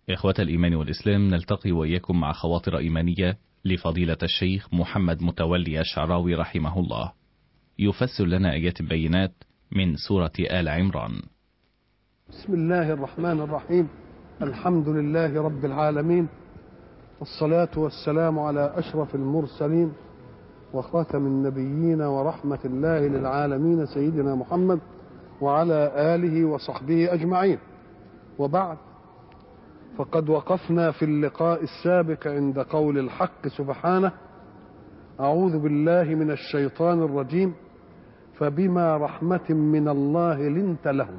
إخوة الإيمان والإسلام نلتقي وإياكم مع خواطر إيمانية لفضيلة الشيخ محمد متولي الشعراوي رحمه الله يفسر لنا آيات بينات من سورة آل عمران بسم الله الرحمن الرحيم الحمد لله رب العالمين والصلاة والسلام على أشرف المرسلين وخاتم النبيين ورحمة الله للعالمين سيدنا محمد وعلى آله وصحبه أجمعين وبعد فقد وقفنا في اللقاء السابق عند قول الحق سبحانه أعوذ بالله من الشيطان الرجيم فبما رحمة من الله لنت لهم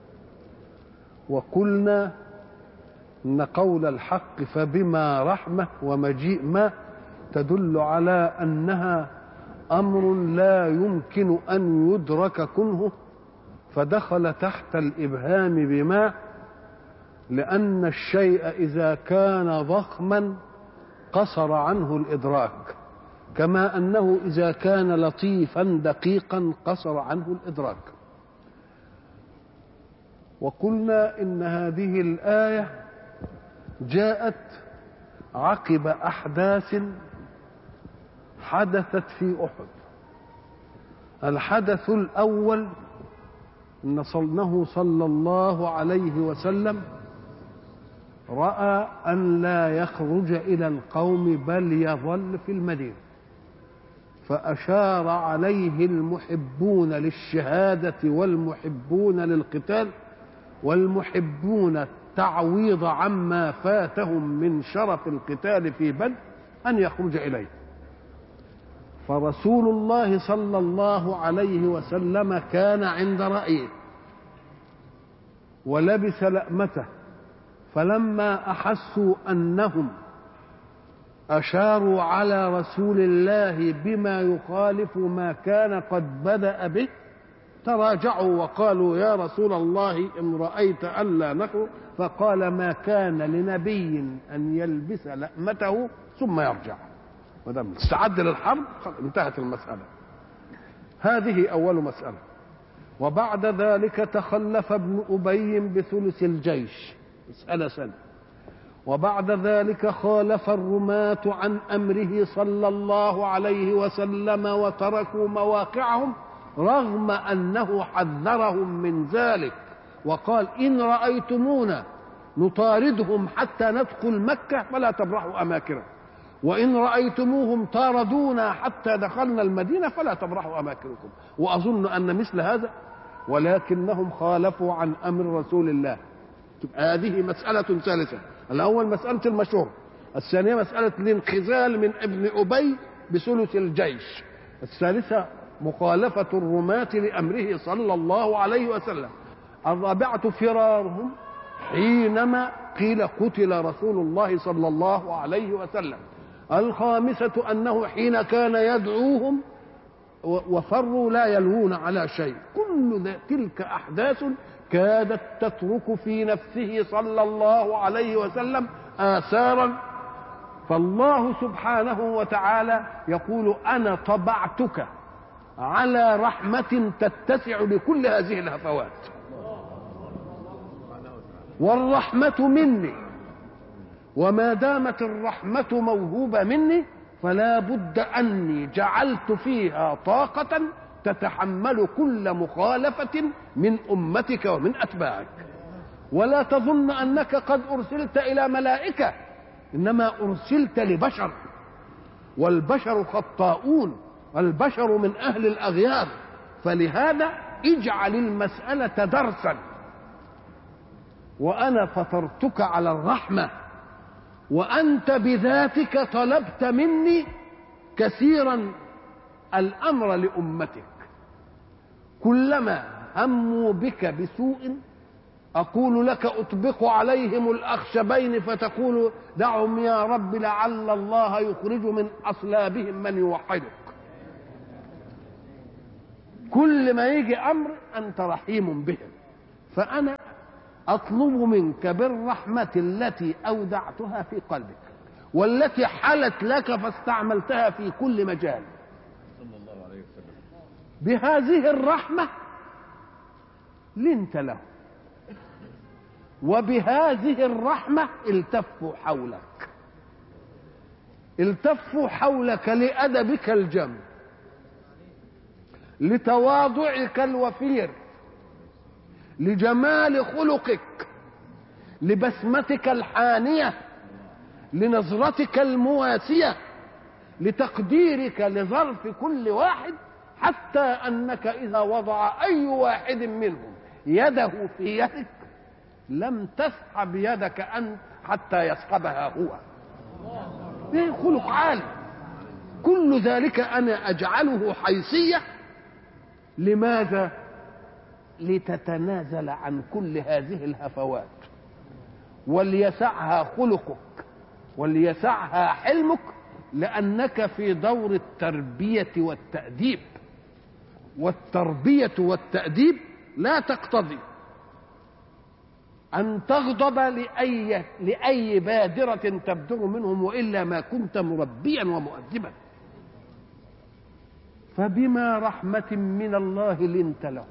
وقلنا ان قول الحق فبما رحمه ومجيء ما تدل على انها امر لا يمكن ان يدرك كنه فدخل تحت الابهام بما لان الشيء اذا كان ضخما قصر عنه الادراك كما انه اذا كان لطيفا دقيقا قصر عنه الادراك وقلنا ان هذه الايه جاءت عقب احداث حدثت في احد الحدث الاول ان صلنه صلى الله عليه وسلم راى ان لا يخرج الى القوم بل يظل في المدينه فاشار عليه المحبون للشهاده والمحبون للقتال والمحبون التعويض عما فاتهم من شرف القتال في بدر ان يخرج اليه فرسول الله صلى الله عليه وسلم كان عند رايه ولبس لأمته فلما احسوا انهم اشاروا على رسول الله بما يخالف ما كان قد بدا به تراجعوا وقالوا يا رسول الله ان رايت الا نخرج فقال ما كان لنبي ان يلبس لأمته ثم يرجع ودم استعد للحرب انتهت المساله هذه اول مساله وبعد ذلك تخلف ابن ابي بثلث الجيش مساله سنه وبعد ذلك خالف الرماة عن امره صلى الله عليه وسلم وتركوا مواقعهم رغم انه حذرهم من ذلك وقال ان رايتمونا نطاردهم حتى ندخل مكه فلا تبرحوا اماكنهم وان رايتموهم طاردونا حتى دخلنا المدينه فلا تبرحوا اماكنكم واظن ان مثل هذا ولكنهم خالفوا عن امر رسول الله هذه مساله ثالثه الاول مساله المشهور الثانيه مساله الانخذال من ابن ابي بثلث الجيش الثالثه مخالفة الرماة لأمره صلى الله عليه وسلم الرابعة فرارهم حينما قيل قتل رسول الله صلى الله عليه وسلم الخامسة أنه حين كان يدعوهم وفروا لا يلوون على شيء كل تلك أحداث كادت تترك في نفسه صلى الله عليه وسلم آثارا فالله سبحانه وتعالى يقول أنا طبعتك على رحمة تتسع لكل هذه الهفوات والرحمة مني وما دامت الرحمة موهوبة مني فلا بد أني جعلت فيها طاقة تتحمل كل مخالفة من أمتك ومن أتباعك ولا تظن أنك قد أرسلت إلى ملائكة إنما أرسلت لبشر والبشر خطاؤون البشر من اهل الاغيار فلهذا اجعل المساله درسا وانا فطرتك على الرحمه وانت بذاتك طلبت مني كثيرا الامر لامتك كلما هموا بك بسوء اقول لك اطبق عليهم الاخشبين فتقول دعهم يا رب لعل الله يخرج من اصلابهم من يوحدك كل ما يجي امر انت رحيم بهم فانا اطلب منك بالرحمه التي اودعتها في قلبك والتي حلت لك فاستعملتها في كل مجال صلى الله عليه وسلم بهذه الرحمه لنت له وبهذه الرحمة التفوا حولك التفوا حولك لأدبك الجم لتواضعك الوفير لجمال خلقك لبسمتك الحانية لنظرتك المواسية لتقديرك لظرف كل واحد حتى أنك إذا وضع أي واحد منهم يده في يدك لم تسحب يدك أنت حتى يسحبها هو ايه خلق عالي كل ذلك انا اجعله حيثيه لماذا لتتنازل عن كل هذه الهفوات وليسعها خلقك وليسعها حلمك لانك في دور التربيه والتاديب والتربيه والتاديب لا تقتضي أن تغضب لأي لأي بادرة تبدر منهم وإلا ما كنت مربيا ومؤدبا فبما رحمة من الله لنت له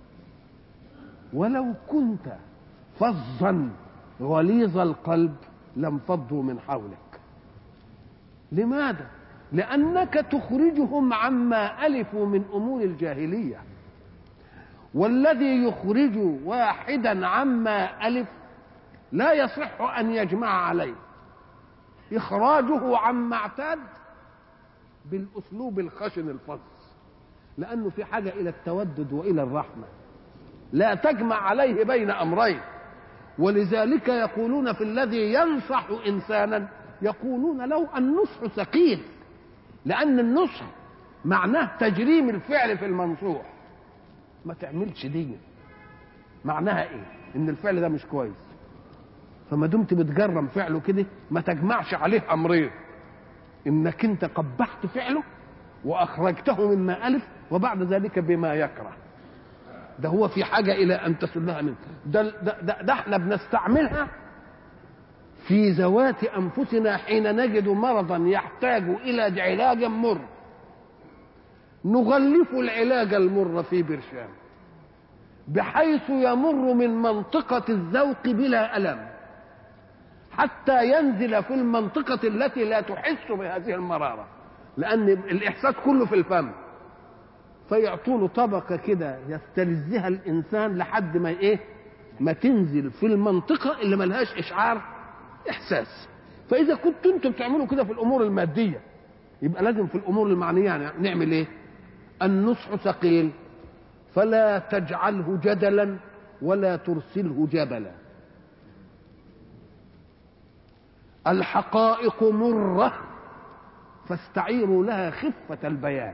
ولو كنت فظا غليظ القلب لانفضوا من حولك لماذا؟ لأنك تخرجهم عما ألفوا من أمور الجاهلية والذي يخرج واحدا عما ألف لا يصح أن يجمع عليه إخراجه عما اعتاد بالأسلوب الخشن الفظ لأنه في حاجة إلى التودد وإلى الرحمة لا تجمع عليه بين أمرين ولذلك يقولون في الذي ينصح إنسانا يقولون له النصح ثقيل لأن النصح معناه تجريم الفعل في المنصوح ما تعملش دي معناها ايه ان الفعل ده مش كويس فما دمت بتجرم فعله كده ما تجمعش عليه امرين انك انت قبحت فعله واخرجته مما الف وبعد ذلك بما يكره ده هو في حاجه الى ان تسلها منه ده, ده, ده, ده احنا بنستعملها في ذوات انفسنا حين نجد مرضا يحتاج الى علاج مر نغلف العلاج المر في برشام بحيث يمر من منطقة الذوق بلا ألم حتى ينزل في المنطقة التي لا تحس بهذه المرارة لأن الإحساس كله في الفم فيعطوا طبقة كده يستلذها الإنسان لحد ما إيه ما تنزل في المنطقة اللي ملهاش إشعار إحساس فإذا كنتوا أنتم بتعملوا كده في الأمور المادية يبقى لازم في الأمور المعنية يعني نعمل إيه النصح ثقيل فلا تجعله جدلا ولا ترسله جبلا الحقائق مره فاستعيروا لها خفه البيان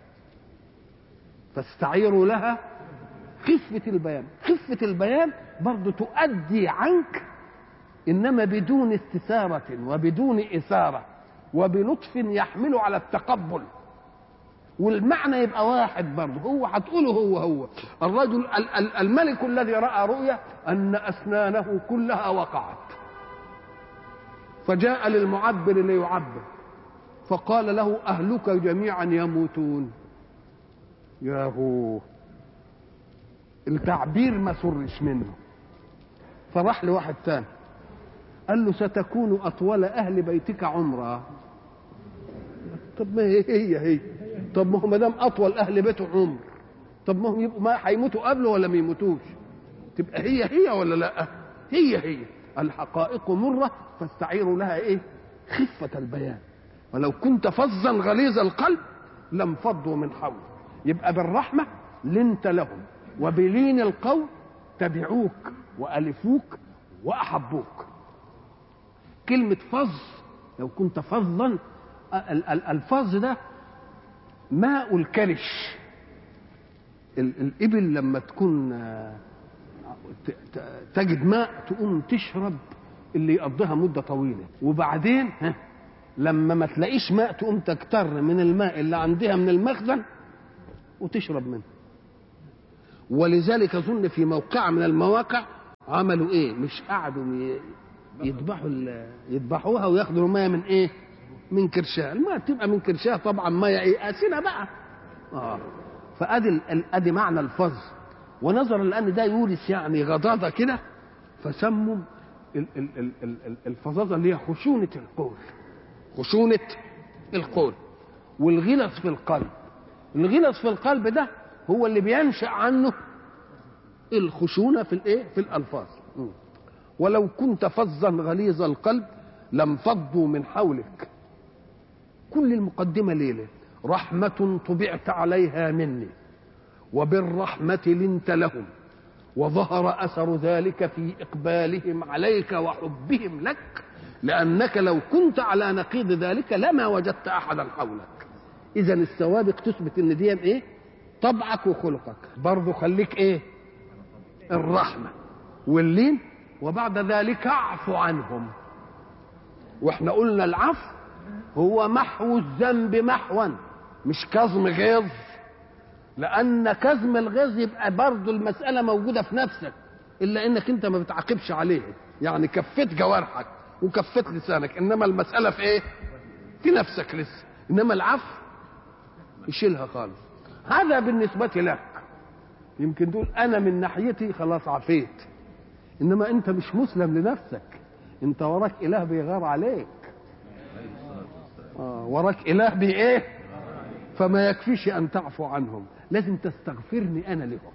فاستعيروا لها خفه البيان خفه البيان برضه تؤدي عنك انما بدون استثاره وبدون اثاره وبلطف يحمل على التقبل والمعنى يبقى واحد برضه هو هتقوله هو هو الرجل الملك الذي راى رؤيا ان اسنانه كلها وقعت فجاء للمعبر ليعبر فقال له اهلك جميعا يموتون يا هو التعبير ما سرش منه فراح لواحد تاني قال له ستكون اطول اهل بيتك عمرا طب ما هي هي, هي. طب ما هو ما دام اطول اهل بيته عمر طب ما هم يبقوا ما هيموتوا قبله ولا ما يموتوش تبقى هي هي ولا لا هي هي الحقائق مره فاستعيروا لها ايه خفه البيان ولو كنت فظا غليظ القلب لم فضوا من حولك يبقى بالرحمه لنت لهم وبلين القول تبعوك والفوك واحبوك كلمه فظ لو كنت فظا الفظ ده ماء الكرش الإبل لما تكون تجد ماء تقوم تشرب اللي يقضيها مدة طويلة وبعدين ها لما ما تلاقيش ماء تقوم تكتر من الماء اللي عندها من المخزن وتشرب منه ولذلك أظن في موقع من المواقع عملوا ايه مش قعدوا يذبحوا يذبحوها وياخدوا الماء من ايه من كرشاه الماء تبقى من كرشاه طبعا ميه ايه اسنه بقى اه فادي ادي معنى الفظ ونظرا لان ده يورث يعني غضاضه كده فسموا ال- ال- ال- ال- ال- الفظاظه اللي هي خشونه القول خشونه القول والغلظ في القلب الغلظ في القلب ده هو اللي بينشا عنه الخشونه في الايه في الالفاظ م. ولو كنت فظا غليظ القلب لم فضوا من حولك كل المقدمه ليله رحمه طبعت عليها مني وبالرحمه لنت لهم وظهر اثر ذلك في اقبالهم عليك وحبهم لك لانك لو كنت على نقيض ذلك لما وجدت احدا حولك اذا السوابق تثبت ان دي ايه طبعك وخلقك برضه خليك ايه الرحمه واللين وبعد ذلك اعفو عنهم واحنا قلنا العفو هو محو الذنب محوا مش كظم غيظ لان كظم الغيظ يبقى برضه المساله موجوده في نفسك الا انك انت ما بتعاقبش عليه يعني كفيت جوارحك وكفيت لسانك انما المساله في ايه في نفسك لسه انما العفو يشيلها خالص هذا بالنسبه لك يمكن تقول انا من ناحيتي خلاص عفيت انما انت مش مسلم لنفسك انت وراك اله بيغار عليك آه وراك اله بايه فما يكفيش ان تعفو عنهم لازم تستغفرني انا لهم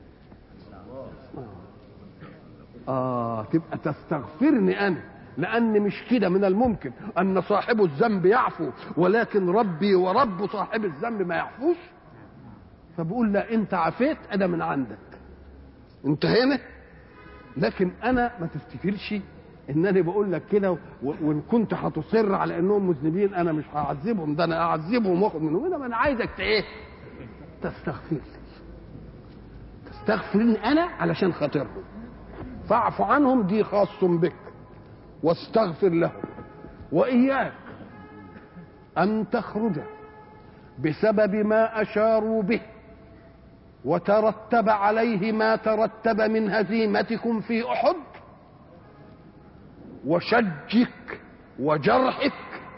آه تبقى تستغفرني أنا لأن مش كده من الممكن أن صاحب الذنب يعفو ولكن ربي ورب صاحب الذنب ما يعفوش فبقول لا أنت عفيت أنا من عندك انتهينا لكن أنا ما تفتكرش انني بقول لك كده و- وان كنت هتصر على انهم مذنبين انا مش هعذبهم ده انا اعذبهم واخد منهم انما انا عايزك ت- ايه تستغفر لي تستغفرني انا علشان خاطرهم فاعف عنهم دي خاص بك واستغفر لهم واياك ان تخرج بسبب ما اشاروا به وترتب عليه ما ترتب من هزيمتكم في احد وشجك وجرحك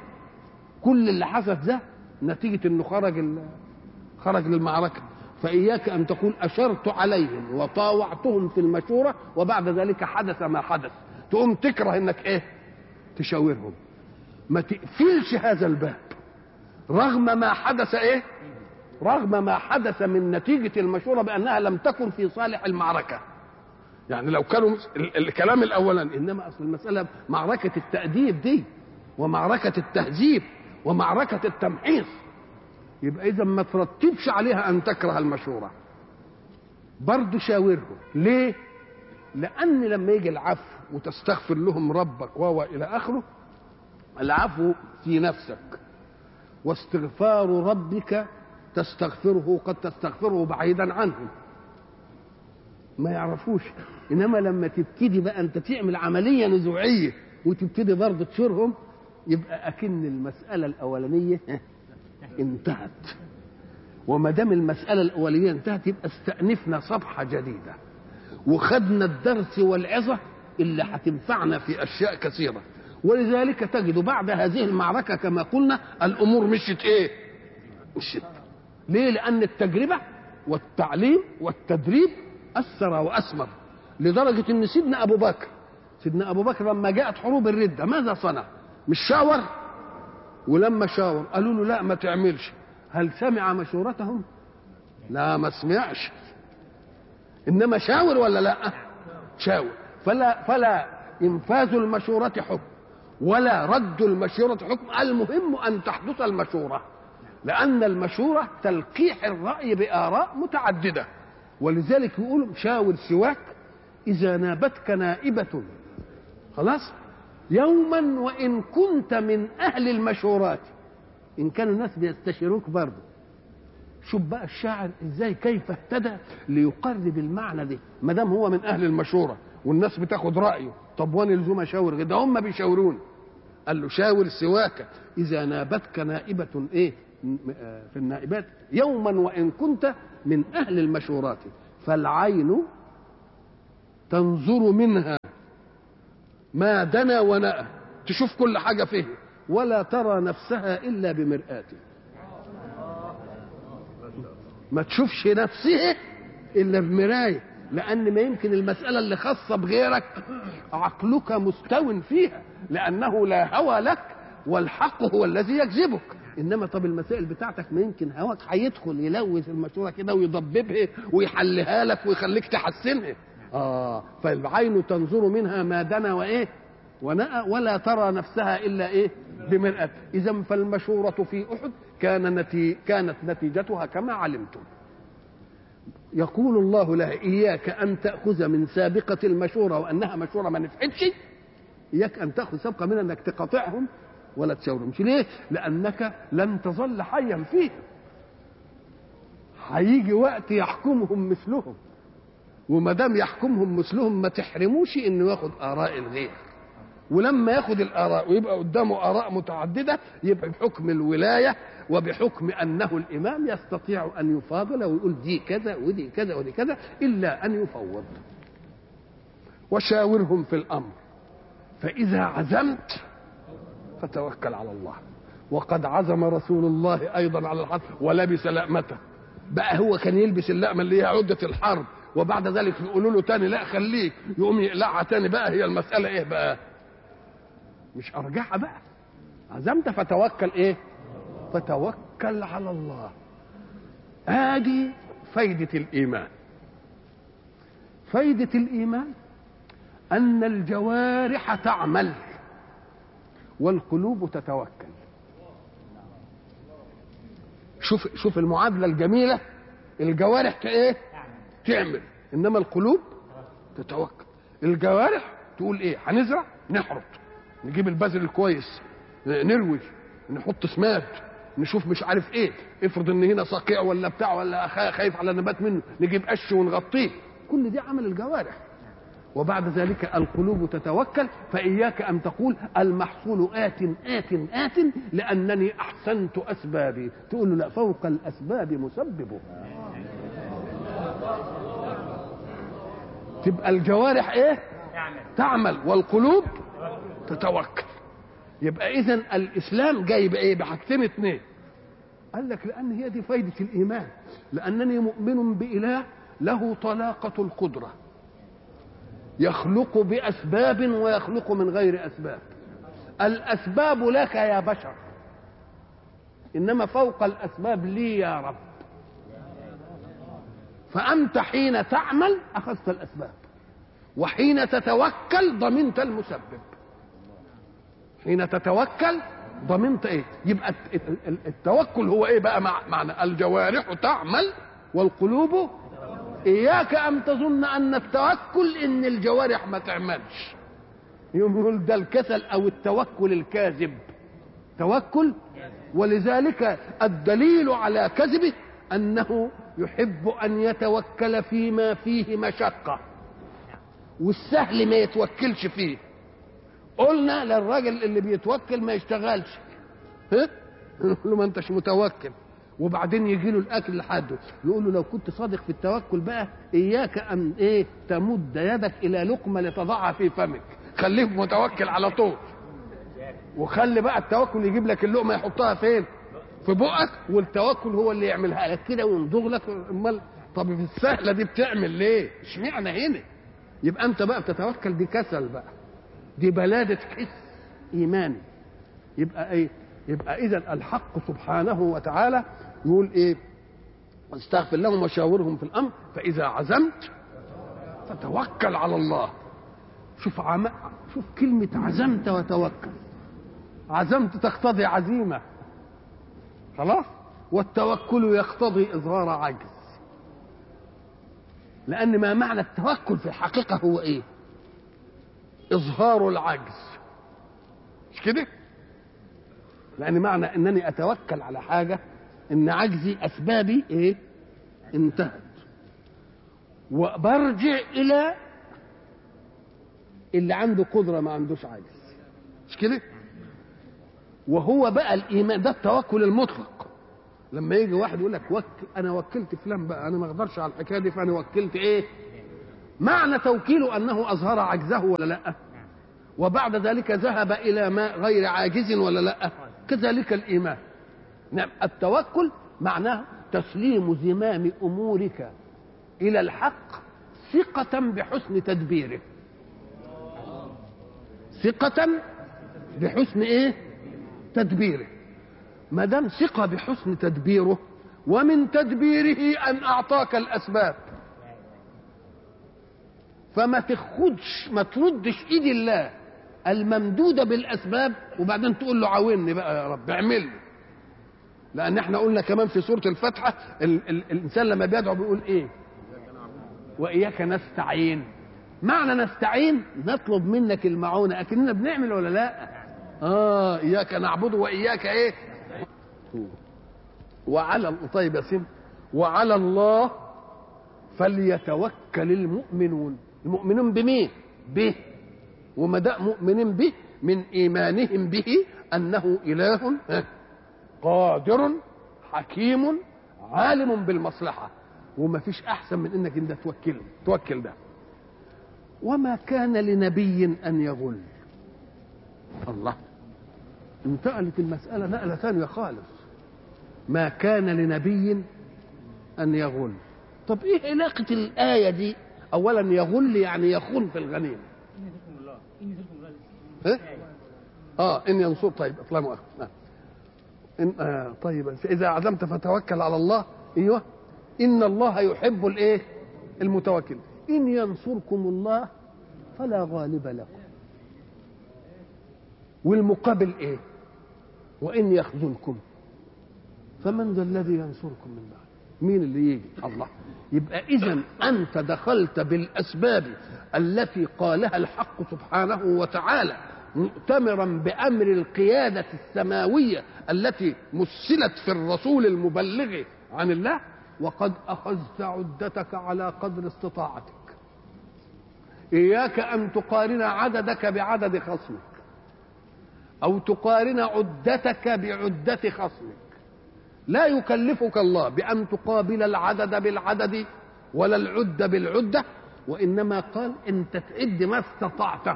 كل اللي حدث ده نتيجه انه خرج ال- خرج للمعركه فإياك أن تقول أشرت عليهم وطاوعتهم في المشورة وبعد ذلك حدث ما حدث تقوم تكره إنك إيه تشاورهم ما تقفلش هذا الباب رغم ما حدث إيه رغم ما حدث من نتيجة المشورة بأنها لم تكن في صالح المعركة يعني لو كانوا ال- الكلام الأولاني إنما أصل المسألة معركة التأديب دي ومعركة التهذيب ومعركة التمحيص يبقى اذا ما ترتبش عليها ان تكره المشوره برضه شاورهم ليه لان لما يجي العفو وتستغفر لهم ربك وهو الى اخره العفو في نفسك واستغفار ربك تستغفره قد تستغفره بعيدا عنهم ما يعرفوش انما لما تبتدي بقى انت تعمل عمليه نزوعيه وتبتدي برضه تشورهم يبقى اكن المساله الاولانيه انتهت وما دام المسألة الأولية انتهت يبقى استأنفنا صفحة جديدة وخدنا الدرس والعظة اللي هتنفعنا في أشياء كثيرة ولذلك تجد بعد هذه المعركة كما قلنا الأمور مشت إيه؟ مشت ليه؟ لأن التجربة والتعليم والتدريب أثر وأثمر لدرجة إن سيدنا أبو بكر سيدنا أبو بكر لما جاءت حروب الردة ماذا صنع؟ مش شاور ولما شاور قالوا له لا ما تعملش هل سمع مشورتهم لا ما سمعش انما شاور ولا لا شاور فلا فلا انفاذ المشوره حكم ولا رد المشوره حكم المهم ان تحدث المشوره لان المشوره تلقيح الراي باراء متعدده ولذلك يقولوا شاور سواك اذا نابتك نائبه خلاص يوما وان كنت من اهل المشورات ان كانوا الناس بيستشيروك برضه شوف بقى الشاعر ازاي كيف اهتدى ليقرب المعنى ده ما دام هو من اهل المشوره والناس بتاخد رايه طب وانا لزوم اشاور ده هم بيشاورون قال له شاور سواك اذا نابتك نائبه ايه م- آه، في النائبات يوما وان كنت من اهل المشورات فالعين تنظر منها ما دنا ونأى تشوف كل حاجة فيه ولا ترى نفسها إلا بمرآته ما تشوفش نفسها إلا بمراية لان ما يمكن المساله اللي خاصه بغيرك عقلك مستو فيها لانه لا هوى لك والحق هو الذي يجذبك انما طب المسائل بتاعتك ما يمكن هواك هيدخل يلوث المشوره كده ويضببها ويحلها لك ويخليك تحسنها اه فالعين تنظر منها ما دنا وايه ونأى ولا ترى نفسها الا ايه بمرأة اذا فالمشورة في احد كان نتي كانت نتيجتها كما علمتم يقول الله لها اياك ان تاخذ من سابقه المشوره وانها مشوره ما نفعتش اياك ان تاخذ سابقه من انك تقاطعهم ولا تشاورهم ليه لانك لن تظل حيا فيهم هيجي وقت يحكمهم مثلهم وما دام يحكمهم مثلهم ما تحرموش انه ياخد اراء الغير ولما ياخد الاراء ويبقى قدامه اراء متعدده يبقى بحكم الولايه وبحكم انه الامام يستطيع ان يفاضل ويقول دي كذا ودي كذا ودي كذا الا ان يفوض وشاورهم في الامر فاذا عزمت فتوكل على الله وقد عزم رسول الله ايضا على الحرب ولبس لأمته بقى هو كان يلبس اللأمة اللي هي عدة الحرب وبعد ذلك يقولوا له تاني لا خليك يقوم يقلعها تاني بقى هي المسألة ايه بقى مش ارجعها بقى عزمت فتوكل ايه فتوكل على الله ادي فايدة الايمان فايدة الايمان ان الجوارح تعمل والقلوب تتوكل شوف شوف المعادله الجميله الجوارح ايه تعمل انما القلوب تتوكل الجوارح تقول ايه هنزرع نحرط نجيب البذر الكويس نروي نحط سماد نشوف مش عارف ايه افرض ان هنا صقيع ولا بتاع ولا خايف على نبات منه نجيب قش ونغطيه كل دي عمل الجوارح وبعد ذلك القلوب تتوكل فإياك أن تقول المحصول آت آت آت لأنني أحسنت أسبابي تقول له لا فوق الأسباب مسببه تبقى الجوارح إيه تعمل والقلوب تتوكل يبقى إذا الإسلام جاي بإيه بحاجتين اتنين قال لك لأن هي دي فايدة الإيمان لأنني مؤمن بإله له طلاقة القدرة يخلق بأسباب ويخلق من غير أسباب الأسباب لك يا بشر إنما فوق الأسباب لي يا رب فأنت حين تعمل أخذت الأسباب وحين تتوكل ضمنت المسبب حين تتوكل ضمنت ايه يبقى التوكل هو ايه بقى معنى الجوارح تعمل والقلوب اياك ان تظن ان التوكل ان الجوارح ما تعملش يوم يقول ده الكسل او التوكل الكاذب توكل ولذلك الدليل على كذبه انه يحب ان يتوكل فيما فيه مشقه والسهل ما يتوكلش فيه قلنا للراجل اللي بيتوكل ما يشتغلش ها له ما انتش متوكل وبعدين يجي له الاكل لحده يقول له لو كنت صادق في التوكل بقى اياك ان ايه تمد يدك الى لقمه لتضعها في فمك خليك متوكل على طول وخلي بقى التوكل يجيب لك اللقمه يحطها فين في بقك والتوكل هو اللي يعملها لك كده ويمضغ لك امال طب في السهله دي بتعمل ليه اشمعنى هنا يبقى انت بقى بتتوكل دي كسل بقى دي بلاده حس ايماني يبقى ايه يبقى اذا الحق سبحانه وتعالى يقول ايه واستغفر لهم وشاورهم في الامر فاذا عزمت فتوكل على الله شوف عم... شوف كلمة عزمت وتوكل عزمت تقتضي عزيمة خلاص والتوكل يقتضي إظهار عجز لأن ما معنى التوكل في الحقيقة هو إيه؟ إظهار العجز مش كده؟ لأن معنى أنني أتوكل على حاجة إن عجزي أسبابي إيه؟ انتهت وبرجع إلى اللي عنده قدرة ما عندوش عجز مش كده؟ وهو بقى الإيمان ده التوكل المطلق لما يجي واحد يقول لك وك أنا وكلت فلان بقى أنا ما أقدرش على الحكاية دي فأنا وكلت إيه؟ معنى توكيله أنه أظهر عجزه ولا لأ؟ وبعد ذلك ذهب إلى ما غير عاجز ولا لأ؟ كذلك الإيمان نعم التوكل معناه تسليم زمام أمورك إلى الحق ثقة بحسن تدبيره ثقة بحسن ايه تدبيره ما دام ثقة بحسن تدبيره ومن تدبيره ان اعطاك الاسباب فما تاخدش ما تردش ايد الله الممدودة بالاسباب وبعدين تقول له عاوني بقى يا رب اعمل لي لان احنا قلنا كمان في سورة الفاتحة ال- ال- الانسان لما بيدعو بيقول ايه واياك نستعين معنى نستعين نطلب منك المعونة اكننا بنعمل ولا لا اه اياك نعبد واياك ايه وعلى طيب يا سيدي وعلى الله فليتوكل المؤمنون المؤمنون بمين به وما دام مؤمنين به من ايمانهم به انه اله قادر حكيم عالم بالمصلحه وما فيش احسن من انك انت توكل توكل ده وما كان لنبي ان يغل الله انتقلت المساله نقله ثانيه خالص ما كان لنبي ان يغل طب ايه علاقه الايه دي اولا يغل يعني يخون في الغنيمه ها؟ اه ان ينصر طيب اطلعوا آه. إن آه طيب اذا عزمت فتوكل على الله ايوه ان الله يحب الايه المتوكل ان ينصركم الله فلا غالب لكم والمقابل ايه وان يخذلكم فمن ذا الذي ينصركم من بعد مين اللي يجي الله يبقى اذا انت دخلت بالاسباب التي قالها الحق سبحانه وتعالى مؤتمرا بامر القياده السماويه التي مثلت في الرسول المبلغ عن الله وقد اخذت عدتك على قدر استطاعتك اياك ان تقارن عددك بعدد خصمك او تقارن عدتك بعده خصمك لا يكلفك الله بأن تقابل العدد بالعدد ولا العدة بالعدة وإنما قال أنت تعد ما استطعته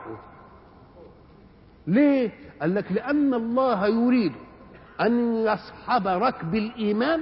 ليه؟ قال لك لأن الله يريد أن يصحب ركب الإيمان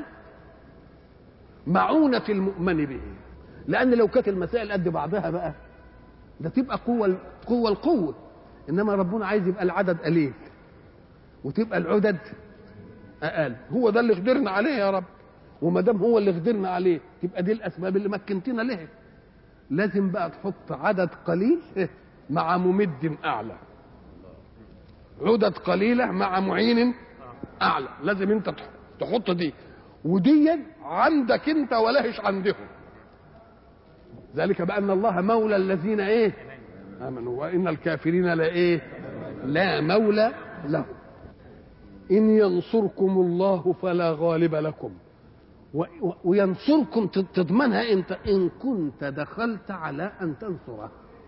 معونة المؤمن به لأن لو كانت المسائل قد بعضها بقى ده تبقى قوة قوة القوة إنما ربنا عايز يبقى العدد قليل وتبقى العدد اقل هو ده اللي قدرنا عليه يا رب وما دام هو اللي قدرنا عليه تبقى دي الاسباب اللي مكنتنا لها لازم بقى تحط عدد قليل مع ممد اعلى عدد قليله مع معين اعلى لازم انت تحط دي ودي عندك انت ولهش عندهم ذلك بان الله مولى الذين ايه امنوا وان الكافرين لا ايه لا مولى لهم إن ينصركم الله فلا غالب لكم و- و- وينصركم تض- تضمنها انت ان كنت دخلت على ان تنصره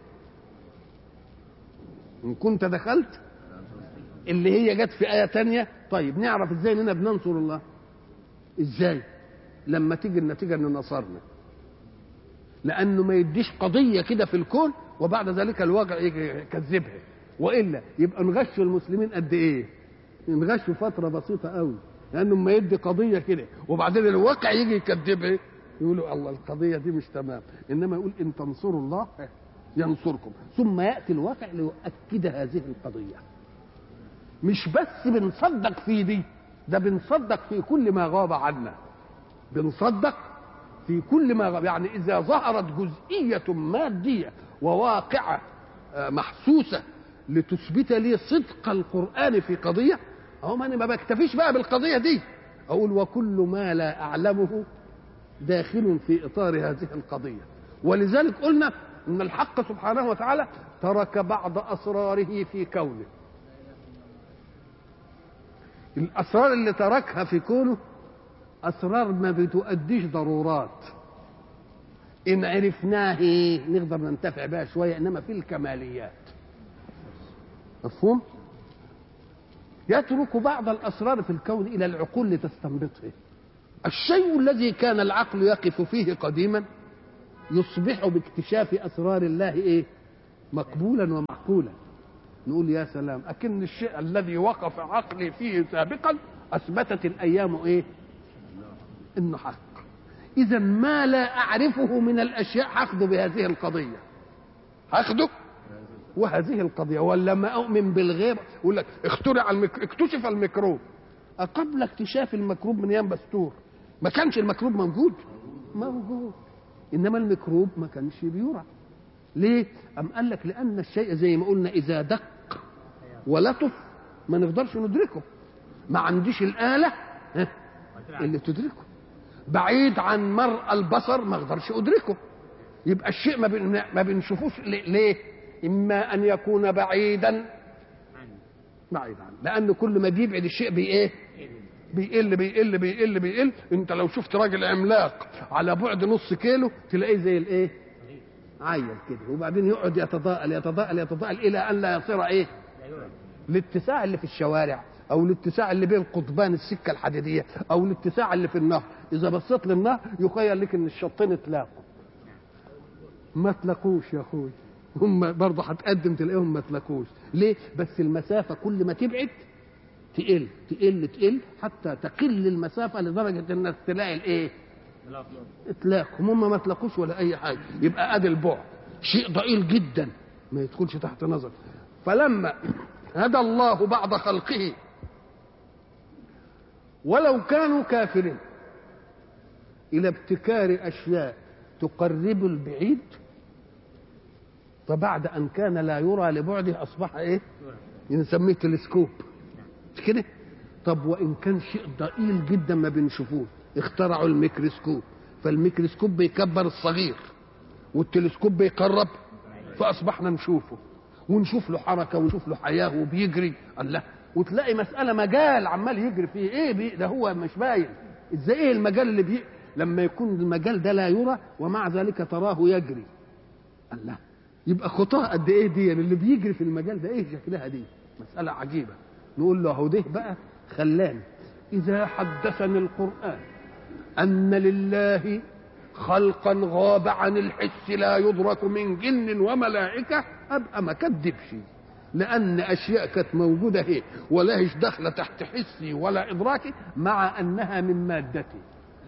ان كنت دخلت اللي هي جت في آية تانية طيب نعرف ازاي اننا بننصر الله ازاي لما تيجي النتيجة ان نصرنا لانه ما يديش قضية كده في الكون وبعد ذلك الواقع يجي يكذبها والا يبقى نغش المسلمين قد ايه نغش فترة بسيطة قوي لأنه ما يدي قضية كده وبعدين الواقع يجي يكذبها يقولوا الله القضية دي مش تمام إنما يقول إن تنصروا الله ينصركم ثم يأتي الواقع ليؤكد هذه القضية مش بس بنصدق في دي ده بنصدق في كل ما غاب عنا بنصدق في كل ما غاب يعني إذا ظهرت جزئية مادية وواقعة آه، محسوسة لتثبت لي صدق القرآن في قضية أهو ما أنا ما بكتفيش بقى بالقضية دي أقول وكل ما لا أعلمه داخل في إطار هذه القضية ولذلك قلنا أن الحق سبحانه وتعالى ترك بعض أسراره في كونه الأسرار اللي تركها في كونه أسرار ما بتؤديش ضرورات إن عرفناه نقدر ننتفع بها شوية إنما في الكماليات مفهوم يترك بعض الاسرار في الكون الى العقول لتستنبطه الشيء الذي كان العقل يقف فيه قديما يصبح باكتشاف اسرار الله ايه مقبولا ومعقولا نقول يا سلام اكن الشيء الذي وقف عقلي فيه سابقا اثبتت الايام ايه انه حق اذا ما لا اعرفه من الاشياء هاخده بهذه القضيه هاخده وهذه القضيه ولا ما اؤمن بالغيب يقول لك اخترع المك... اكتشف الميكروب قبل اكتشاف الميكروب من ايام بستور ما كانش الميكروب موجود موجود انما الميكروب ما كانش بيرى ليه ام قال لك لان الشيء زي ما قلنا اذا دق ولطف ما نقدرش ندركه ما عنديش الاله ها، اللي تدركه بعيد عن مرء البصر ما اقدرش ادركه يبقى الشيء ما بن- ما بنشوفوش ليه؟ ليه اما ان يكون بعيدا بعيد عنه لان كل ما بيبعد الشيء بي ايه بيقل بيقل بيقل بيقل انت لو شفت راجل عملاق على بعد نص كيلو تلاقيه زي الايه عيل كده وبعدين يقعد يتضاءل يتضاءل يتضاءل الى ان لا يصير ايه الاتساع اللي في الشوارع او الاتساع اللي بين قضبان السكه الحديديه او الاتساع اللي في النهر اذا بصيت للنهر يخيل لك ان الشطين اتلاقوا ما تلاقوش يا اخوي هم برضه هتقدم تلاقيهم ما تلاقوش ليه بس المسافه كل ما تبعد تقل تقل تقل حتى تقل المسافه لدرجه انك تلاقي الايه اتلاقوا هم ما تلاقوش ولا اي حاجه يبقى ادي البعد شيء ضئيل جدا ما يدخلش تحت نظر فلما هدى الله بعد خلقه ولو كانوا كافرين الى ابتكار اشياء تقرب البعيد فبعد ان كان لا يرى لبعده اصبح ايه نسميه تلسكوب مش كده طب وان كان شيء ضئيل جدا ما بنشوفوش اخترعوا الميكروسكوب فالميكروسكوب بيكبر الصغير والتلسكوب بيقرب فاصبحنا نشوفه ونشوف له حركه ونشوف له حياه وبيجري الله وتلاقي مساله مجال عمال يجري فيه ايه بي ده هو مش باين ازاي ايه المجال اللي بي لما يكون المجال ده لا يرى ومع ذلك تراه يجري الله يبقى خطاه قد ايه دي اللي بيجري في المجال ده ايه شكلها دي مساله عجيبه نقول له اهو ده بقى خلاني اذا حدثني القران ان لله خلقا غاب عن الحس لا يدرك من جن وملائكه ابقى ما كذبش لان اشياء كانت موجوده هي ولا هيش داخله تحت حسي ولا ادراكي مع انها من مادتي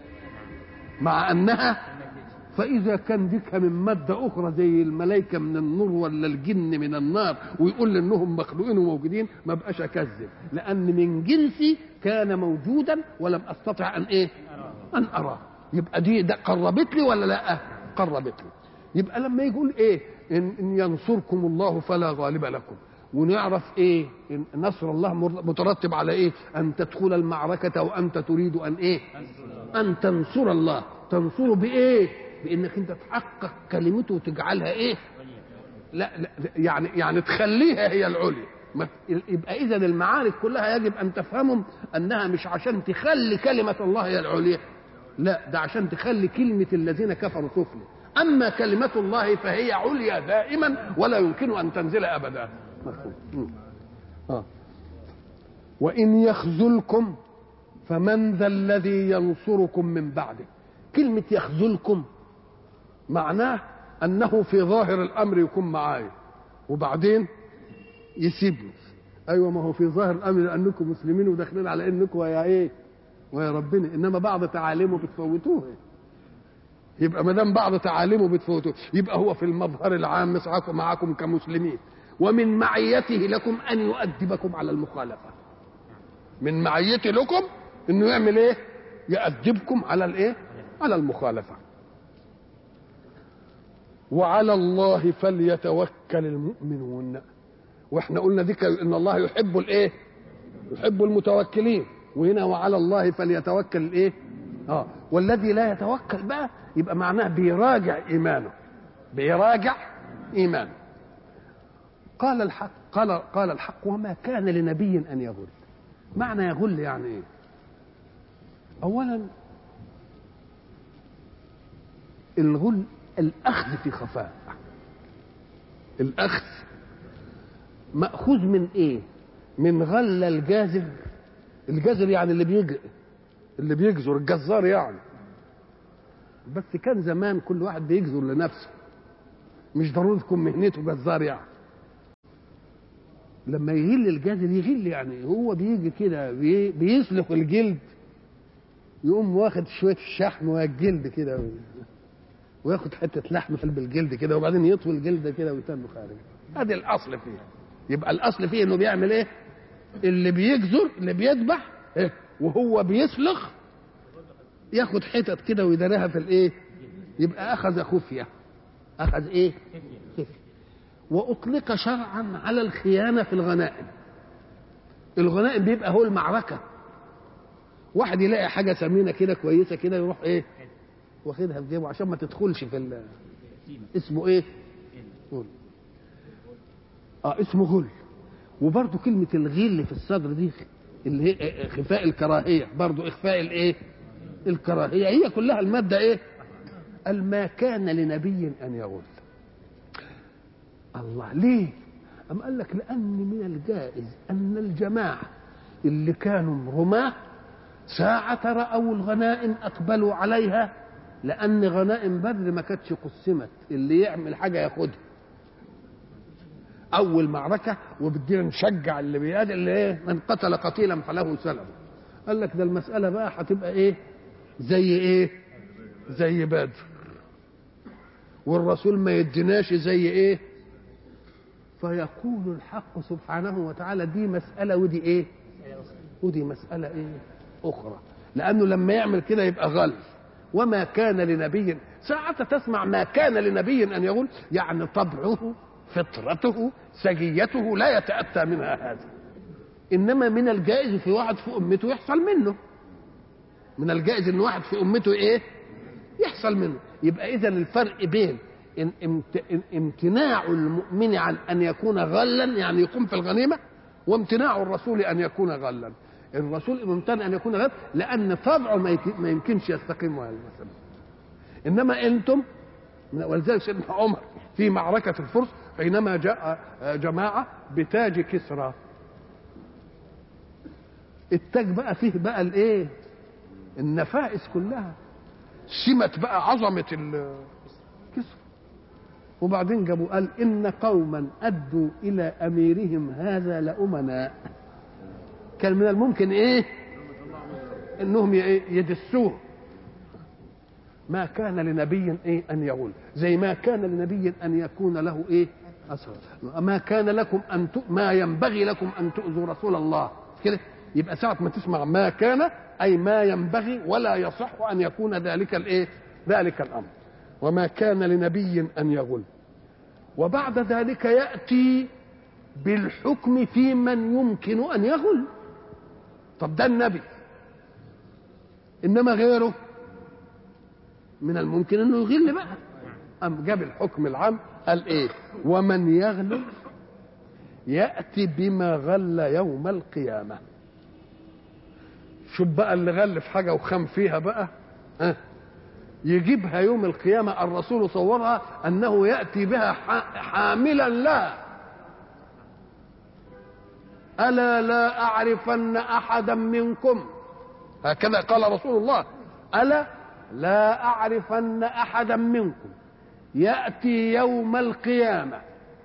مع انها فاذا كان ديك من ماده اخرى زي الملائكه من النور ولا الجن من النار ويقول لي انهم مخلوقين وموجودين ما بقاش اكذب لان من جنسي كان موجودا ولم استطع ان ايه ان اراه يبقى دي ده قربت لي ولا لا قربت لي يبقى لما يقول ايه إن, ان ينصركم الله فلا غالب لكم ونعرف ايه إن نصر الله مر- مترتب على ايه ان تدخل المعركه وانت تريد ان ايه ان تنصر الله تنصره بايه بانك انت تحقق كلمته وتجعلها ايه لا, لا يعني يعني تخليها هي العليا ما- يبقى اذا المعارك كلها يجب ان تفهمهم انها مش عشان تخلي كلمه الله هي العليا لا ده عشان تخلي كلمه الذين كفروا سفلى اما كلمه الله فهي عليا دائما ولا يمكن ان تنزل ابدا مفهوم مم. آه. وان يخذلكم فمن ذا الذي ينصركم من بعده كلمه يخذلكم معناه انه في ظاهر الامر يكون معايا وبعدين يسيبني ايوه ما هو في ظاهر الامر لانكم مسلمين وداخلين على انكم ويا ايه ويا ربنا انما بعض تعاليمه بتفوتوها يبقى ما دام بعض تعاليمه بتفوتوه يبقى هو في المظهر العام معكم معكم كمسلمين ومن معيته لكم ان يؤدبكم على المخالفه من معيته لكم انه يعمل ايه يؤدبكم على الايه على المخالفه وعلى الله فليتوكل المؤمنون واحنا قلنا دي ان الله يحب الايه يحب المتوكلين وهنا وعلى الله فليتوكل الايه اه والذي لا يتوكل بقى يبقى معناه بيراجع ايمانه بيراجع ايمانه قال الحق قال قال الحق وما كان لنبي ان يغل معنى يغل يعني ايه اولا الغل الاخذ في خفاء الاخذ ماخوذ من ايه من غل الجازر الجازر يعني اللي بيجر اللي بيجزر الجزار يعني بس كان زمان كل واحد بيجزر لنفسه مش ضروري تكون مهنته جزار يعني لما يغل الجزر يغل يعني هو بيجي كده بي- بيسلخ الجلد يقوم واخد شويه الشحم والجلد كده و... وياخد حته لحم في قلب الجلد كده وبعدين يطوي الجلد كده ويتنه خارج ادي الاصل فيه يبقى الاصل فيه انه بيعمل ايه اللي بيجزر اللي بيذبح إيه؟ وهو بيسلخ ياخد حتت كده ويدريها في الايه يبقى اخذ خفيه اخذ ايه خفيه واطلق شرعا على الخيانه في الغنائم الغنائم بيبقى هو المعركه واحد يلاقي حاجه ثمينه كده كويسه كده يروح ايه واخدها في جيبه عشان ما تدخلش في ال- اسمه ايه غل اه اسمه غل وبرضه كلمة الغل في الصدر دي اللي هي خفاء الكراهية برضه إخفاء الإيه؟ الكراهية هي كلها المادة إيه؟ قال ما كان لنبي أن يغل الله ليه؟ أم قال لك لأن من الجائز أن الجماعة اللي كانوا رماة ساعة رأوا الغنائم أقبلوا عليها لأن غنائم بدر ما كانتش قسمت اللي يعمل حاجة ياخدها أول معركة وبدينا نشجع اللي بيقاتل اللي إيه من قتل قتيلا فله سلم قال لك ده المسألة بقى هتبقى إيه زي إيه زي بدر والرسول ما يديناش زي إيه فيقول الحق سبحانه وتعالى دي مسألة ودي إيه ودي مسألة إيه أخرى لأنه لما يعمل كده يبقى غل وما كان لنبي ساعة تسمع ما كان لنبي أن يقول يعني طبعه فطرته سجيته لا يتأتى منها هذا إنما من الجائز في واحد في أمته يحصل منه من الجائز إن واحد في أمته إيه يحصل منه يبقى إذا الفرق بين إن امت- إن امتناع المؤمن عن أن يكون غلا يعني يقوم في الغنيمة وامتناع الرسول أن يكون غلا الرسول ممتنع أن يكون غلا لأن طبعه ما يك- ما يمكنش يستقيم على المسألة إنما أنتم ولذلك سيدنا عمر في معركة الفرس حينما جاء جماعة بتاج كسرى التاج بقى فيه بقى الايه النفائس كلها سمت بقى عظمة الكسرى وبعدين جابوا قال إن قوما أدوا إلى أميرهم هذا لأمناء كان من الممكن إيه إنهم ي- يدسوه ما كان لنبي ايه ان يغل زي ما كان لنبي ان يكون له ايه اسرى ما كان لكم ان ت... ما ينبغي لكم ان تؤذوا رسول الله كده يبقى ساعة ما تسمع ما كان أي ما ينبغي ولا يصح أن يكون ذلك الإيه؟ ذلك الأمر وما كان لنبي أن يغل وبعد ذلك يأتي بالحكم في من يمكن أن يغل طب ده النبي إنما غيره من الممكن انه يغل بقى ام جاب الحكم العام قال ايه ومن يغل ياتي بما غل يوم القيامه شوف بقى اللي غل في حاجه وخام فيها بقى ها يجيبها يوم القيامه الرسول صورها انه ياتي بها ح- حاملا لها الا لا اعرفن احدا منكم هكذا قال رسول الله الا لا أعرفن أحدا منكم يأتي يوم القيامة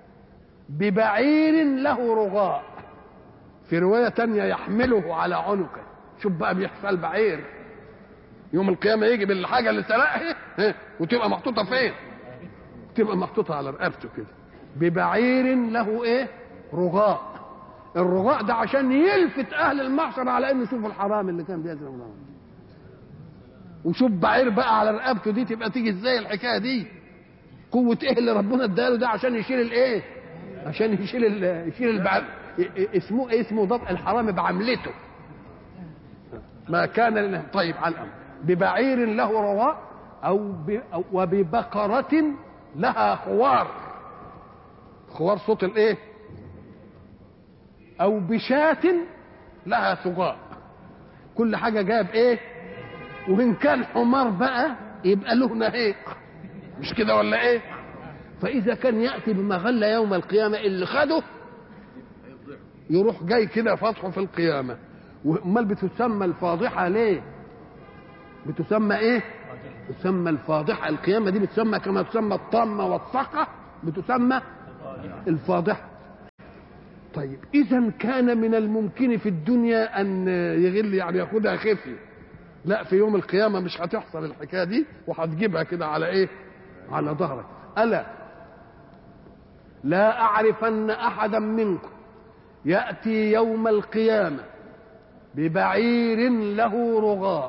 ببعير له رغاء في رواية تانية يحمله على عنقه شوف بقى بيحصل بعير يوم القيامة يجي بالحاجة اللي سرقها ها، وتبقى محطوطة فين تبقى محطوطة على رقبته كده ببعير له ايه رغاء الرغاء ده عشان يلفت اهل المحشر على انه شوفوا الحرام اللي كان بيزرع منهم وشوف بعير بقى على رقبته دي تبقى تيجي ازاي الحكايه دي قوه ايه اللي ربنا اداله ده عشان يشيل الايه عشان يشيل ال- يشيل البع... اسمه ايه اسمه ضبط الحرام بعملته ما كان لنا طيب على الامر ببعير له رواء او, ب... أو وببقره لها خوار خوار صوت الايه او بشاة لها ثغاء كل حاجه جاب ايه وان كان حمار بقى يبقى له نهيق مش كده ولا ايه فاذا كان ياتي بما غل يوم القيامه اللي خده يروح جاي كده فتحه في القيامه وامال بتسمى الفاضحه ليه بتسمى ايه تسمى الفاضحه القيامه دي بتسمى كما تسمى الطامه والصقه بتسمى الفاضحه طيب اذا كان من الممكن في الدنيا ان يغل يعني ياخذها خفيه لا في يوم القيامة مش هتحصل الحكاية دي وهتجيبها كده على ايه على ظهرك ألا لا أعرفن أحدا منكم يأتي يوم القيامة ببعير له رغاء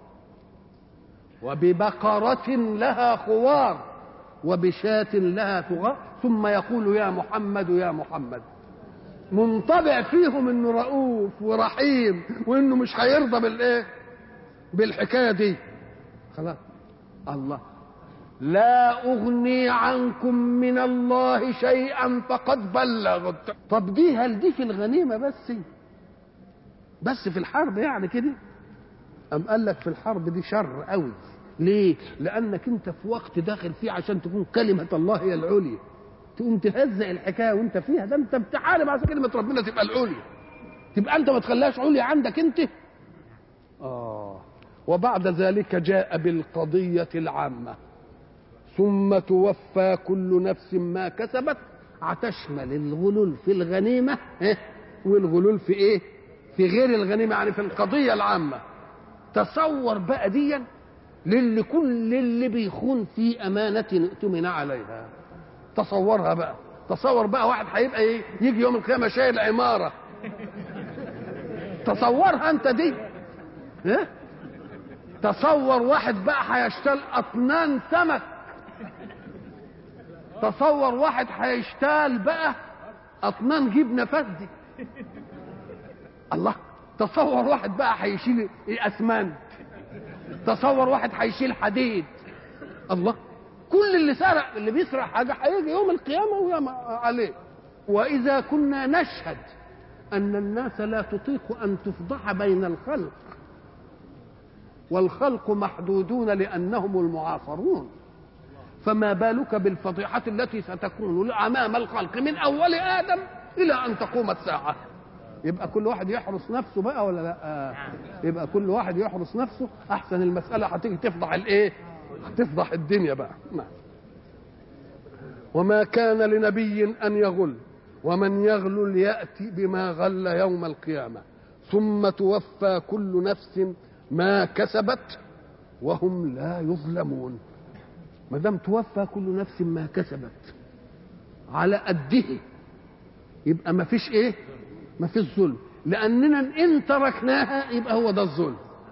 وببقرة لها خوار وبشاة لها ثغاء ثم يقول يا محمد يا محمد منطبع فيهم انه رؤوف ورحيم وانه مش هيرضى بالايه بالحكايه دي خلاص الله لا اغني عنكم من الله شيئا فقد بلغت طب دي هل دي في الغنيمه بس بس في الحرب يعني كده أم قال لك في الحرب دي شر قوي ليه لانك انت في وقت داخل فيه عشان تكون كلمه الله هي العليا تقوم تهزق الحكايه وانت فيها ده انت بتحارب عشان كلمه ربنا تبقى العليا تبقى انت ما تخليهاش عليا عندك انت اه وبعد ذلك جاء بالقضيه العامه ثم توفى كل نفس ما كسبت هتشمل الغلول في الغنيمه إيه؟ والغلول في ايه في غير الغنيمه يعني في القضيه العامه تصور بقى ديا للي كل اللي بيخون في امانه ائتمن عليها تصورها بقى تصور بقى واحد هيبقى ايه يجي يوم القيامه شايل عماره تصورها انت دي ايه تصور واحد بقى هيشتغل اطنان سمك تصور واحد هيشتغل بقى اطنان جبنه فدي الله تصور واحد بقى هيشيل اسمنت تصور واحد هيشيل حديد الله كل اللي سرق اللي بيسرق حاجه هيجي يوم القيامه ويا عليه واذا كنا نشهد ان الناس لا تطيق ان تفضح بين الخلق والخلق محدودون لانهم المعاصرون فما بالك بالفضيحه التي ستكون امام الخلق من اول ادم الى ان تقوم الساعه يبقى كل واحد يحرس نفسه بقى ولا لا يبقى كل واحد يحرس نفسه احسن المساله هتيجي تفضح الايه هتفضح الدنيا بقى ما. وما كان لنبي ان يغل ومن يغل ياتي بما غل يوم القيامه ثم توفى كل نفس ما كسبت وهم لا يظلمون ما دام توفى كل نفس ما كسبت على قده يبقى ما فيش ايه ما فيش ظلم لاننا ان تركناها يبقى هو ده الظلم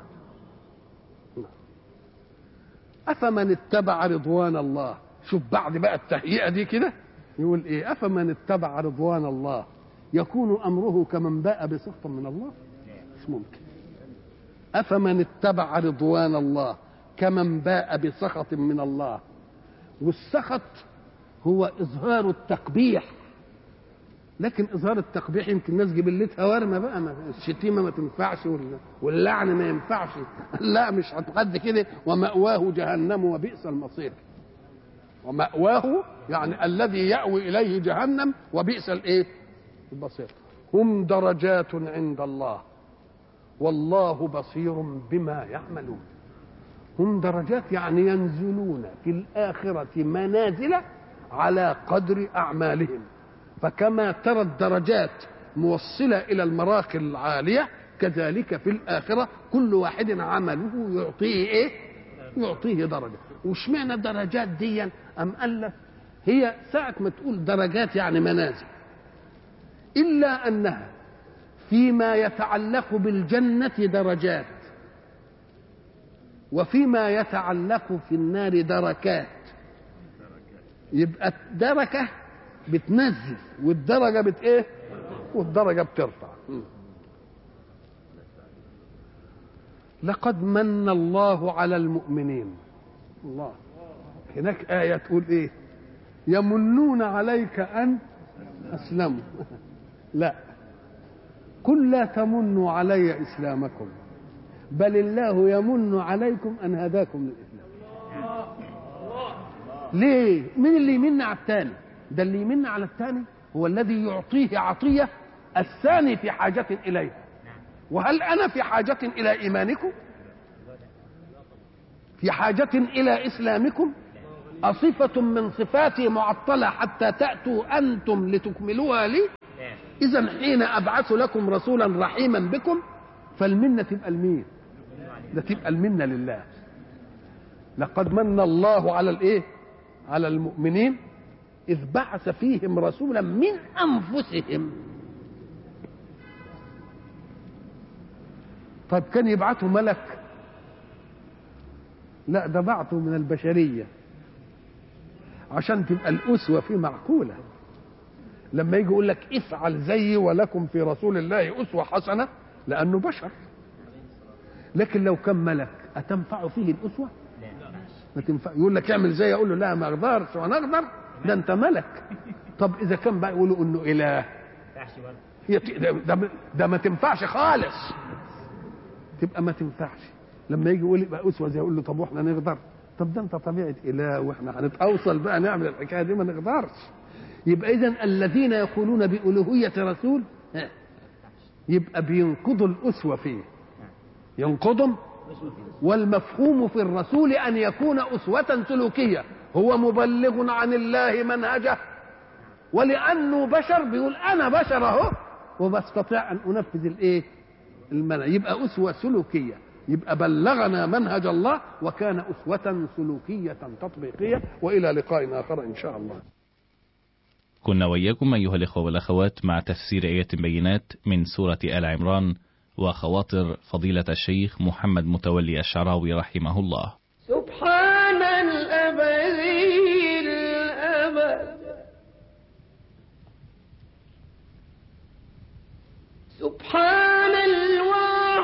افمن اتبع رضوان الله شوف بعد بقى التهيئه دي كده يقول ايه افمن اتبع رضوان الله يكون امره كمن باء بسخط من الله مش ممكن افمن اتبع رضوان الله كمن باء بسخط من الله والسخط هو اظهار التقبيح لكن اظهار التقبيح يمكن الناس جبلتها ورمه بقى ما الشتيمه ما تنفعش واللعن ما ينفعش لا مش هتقد كده ومأواه جهنم وبئس المصير ومأواه يعني الذي يأوي إليه جهنم وبئس الإيه؟ البصير هم درجات عند الله والله بصير بما يعملون هم درجات يعني ينزلون في الآخرة منازل على قدر أعمالهم فكما ترى الدرجات موصلة إلى المراقي العالية كذلك في الآخرة كل واحد عمله يعطيه إيه؟ يعطيه درجة واشمعنى الدرجات دي أم قال لك هي ساعة ما تقول درجات يعني منازل إلا أنها فيما يتعلق بالجنة درجات وفيما يتعلق في النار دركات يبقى الدركة بتنزل والدرجة بت ايه والدرجة بترفع لقد من الله على المؤمنين الله هناك آية تقول ايه يمنون عليك أن أسلموا لا قل لا تمنوا علي إسلامكم بل الله يمن عليكم أن هداكم للإسلام ليه مين اللي يمن على الثاني ده اللي يمن على الثاني هو الذي يعطيه عطية الثاني في حاجة إليها وهل أنا في حاجة إلى إيمانكم في حاجة إلى إسلامكم أصفة من صفاتي معطلة حتى تأتوا أنتم لتكملوها لي إذا حين أبعث لكم رسولا رحيما بكم فالمنة تبقى المين ده تبقى المنه لله لقد من الله على الايه على المؤمنين اذ بعث فيهم رسولا من انفسهم طيب كان يبعثه ملك لا ده بعثه من البشريه عشان تبقى الاسوه فيه معقوله لما يجي يقول لك افعل زيي ولكم في رسول الله اسوه حسنه لانه بشر لكن لو كان ملك اتنفع فيه الاسوه ما تنفع يقول لك اعمل زي اقول له لا ما اقدرش وانا اقدر ده انت ملك طب اذا كان بقى يقولوا انه اله هي ت- ده, ده, ده ما تنفعش خالص تبقى ما تنفعش لما يجي يقول يبقى اسوه زي اقول له طب واحنا نقدر طب ده انت طبيعه اله واحنا هنتوصل بقى نعمل الحكايه دي ما نقدرش يبقى اذا الذين يقولون بالوهيه رسول ها، يبقى بينقضوا الاسوه فيه ينقضهم والمفهوم في الرسول ان يكون اسوه سلوكيه هو مبلغ عن الله منهجه ولانه بشر بيقول انا بشر اهو وبستطيع ان انفذ الايه المنهج يبقى اسوه سلوكيه يبقى بلغنا منهج الله وكان اسوه سلوكيه تطبيقيه والى لقاء اخر ان شاء الله كنا وإياكم أيها الإخوة والأخوات مع تفسير آيات بينات من سورة آل عمران وخواطر فضيلة الشيخ محمد متولي الشعراوي رحمه الله سبحان